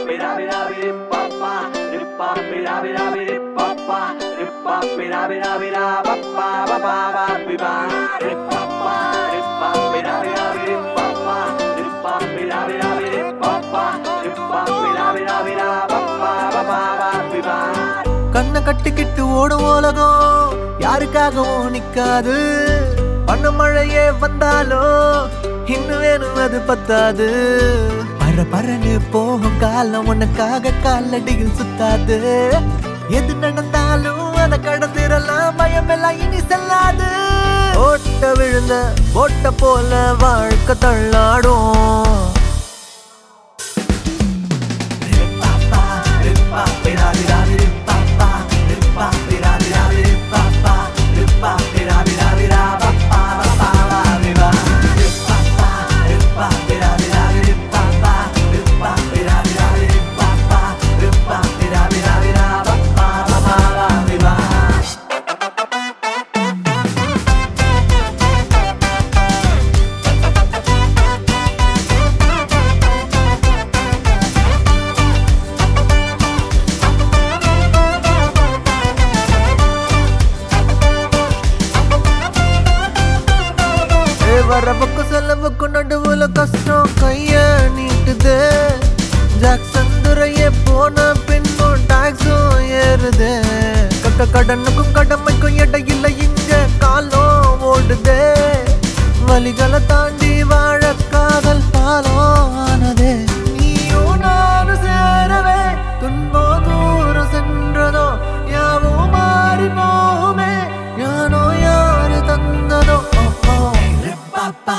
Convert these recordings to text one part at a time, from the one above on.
கண்ணை கட்டிக்கிட்டு ஓடும் உலகம் யாருக்காகவும் நிக்காது பண்ண மழையே வந்தாலும் இன்னும் வேணும் அது பத்தாது பர பரன்னு போகும் காலம் உனக்காக காலடியில் சுத்தாது எது நடந்தாலும் அதை கடந்திரலாம் பயம் எல்லாம் இனி செல்லாது ஓட்ட விழுந்த ஓட்ட போல வாழ்க்கை தள்ளாடும் ஏ, வரவுக்கு செலவுக்கு நடுவுல கஷ்டம் கைய நீட்டுது ஜாக்சன் துறையே போன பின்னும் டாக்ஸும் ஏறுது கட்ட கடனுக்கும் கடமைக்கும் இடையில இங்க காலம் ஓடுதே வழிகளை தாண்டி வாழ காதல் பாலம் ஆனதே நீயும் நானும் சேரவே துன்பம் தூரம் சென்றதோ யாவும் மாறி போகுமே யானோ யாரு தந்ததோ ஓ, ஓ.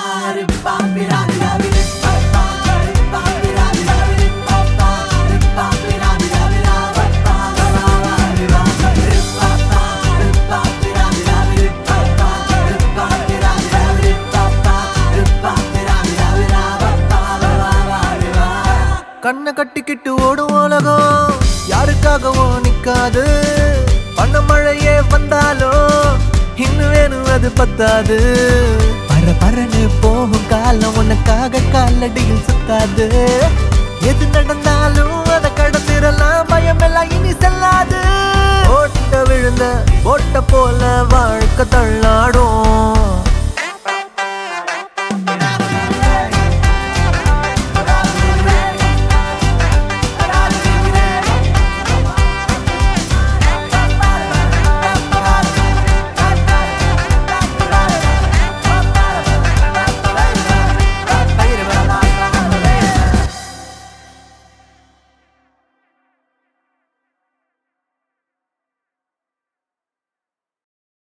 கண்ணை கட்டிக்கிட்டு ஓடும் உலகம் யாருக்காகவும் நிக்காது பண்ண மழையே வந்தாலும் இன்னும் வேணும் அது பத்தாது பர பரன்னு போகும் காலம் உனக்காக காலடியில் சுத்தாது எது நடந்தாலும் அதை கடத்திரலாம் பயம் எல்லாம் இனி செல்லாது ஓட்ட விழுந்த ஓட்ட போல வாழ்க்கை தள்ளாடும்